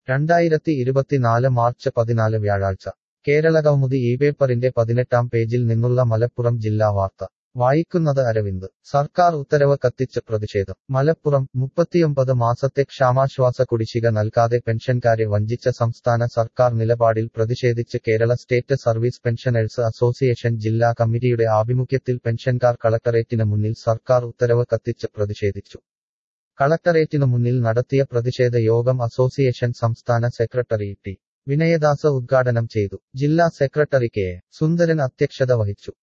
രണ്ടായിരത്തി ഇരുപത്തിനാല് മാർച്ച് പതിനാല് വ്യാഴാഴ്ച കേരളകൗമുദി ഈ പേപ്പറിന്റെ പതിനെട്ടാം പേജിൽ നിന്നുള്ള മലപ്പുറം ജില്ലാ വാർത്ത വായിക്കുന്നത് അരവിന്ദ് സർക്കാർ ഉത്തരവ് കത്തിച്ച് പ്രതിഷേധം മലപ്പുറം മുപ്പത്തിയൊമ്പത് മാസത്തെ ക്ഷാമാശ്വാസ കുടിശ്ശിക നൽകാതെ പെൻഷൻകാരെ വഞ്ചിച്ച സംസ്ഥാന സർക്കാർ നിലപാടിൽ പ്രതിഷേധിച്ച് Kerala state service pensioners association ജില്ലാ കമ്മിറ്റിയുടെ ആഭിമുഖ്യത്തിൽ പെൻഷൻകാർ കളക്ടറേറ്റിന് മുന്നിൽ സർക്കാർ ഉത്തരവ് കത്തിച്ച് പ്രതിഷേധിച്ചു കളക്ടറേറ്റിനു മുന്നിൽ നടത്തിയ പ്രതിഷേധ യോഗം അസോസിയേഷൻ സംസ്ഥാന സെക്രട്ടറി ടി വിനയദാസ് ഉദ്ഘാടനം ചെയ്തു ജില്ലാ സെക്രട്ടറി കെ എ. സുന്ദരൻ അധ്യക്ഷത വഹിച്ചു